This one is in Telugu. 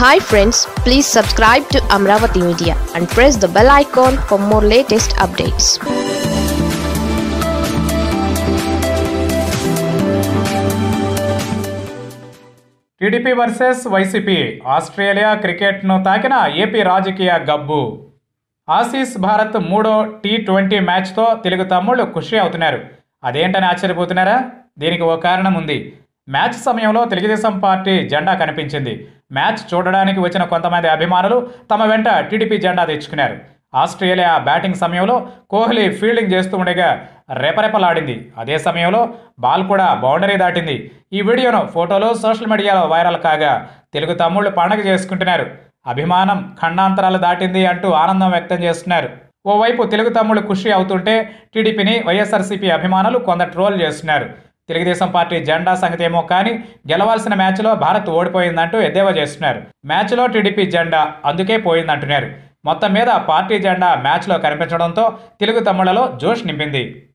hi friends please subscribe to Amaravati media and press the bell icon for more latest updates TDP versus YCP Australia క్రికెట్ను తాకిన ఏపీ రాజకీయ గబ్బు ఆసీస్ భారత్ మూడో టీ ట్వంటీ మ్యాచ్తో తెలుగు తమ్ముళ్ళు ఖుషి అవుతున్నారు అదేంటని ఆశ్చర్యపోతున్నారా దీనికి ఓ కారణం ఉంది మ్యాచ్ సమయంలో తెలుగుదేశం పార్టీ జెండా కనిపించింది మ్యాచ్ చూడడానికి వచ్చిన కొంతమంది అభిమానులు తమ వెంట టీడీపీ జెండా తెచ్చుకున్నారు ఆస్ట్రేలియా బ్యాటింగ్ సమయంలో కోహ్లీ ఫీల్డింగ్ చేస్తూ ఉండగా రెపరెపలాడింది అదే సమయంలో బాల్ కూడా బౌండరీ దాటింది ఈ వీడియోను ఫోటోలు సోషల్ మీడియాలో వైరల్ కాగా తెలుగు తమ్ముళ్ళు పండగ చేసుకుంటున్నారు అభిమానం ఖండాంతరాలు దాటింది అంటూ ఆనందం వ్యక్తం చేస్తున్నారు ఓవైపు తెలుగు తమ్ముళ్ళు ఖుషి అవుతుంటే టీడీపీని వైఎస్ఆర్సీపీ అభిమానులు కొందరు ట్రోల్ చేస్తున్నారు తెలుగుదేశం పార్టీ జెండా సంగతి ఏమో కానీ గెలవాల్సిన మ్యాచ్లో భారత్ ఓడిపోయిందంటూ ఎద్దేవా చేస్తున్నారు మ్యాచ్లో టీడీపీ జెండా అందుకే పోయిందంటున్నారు మొత్తం మీద పార్టీ జెండా మ్యాచ్లో కనిపించడంతో తెలుగు తమ్ముళ్లలో జోష్ నింపింది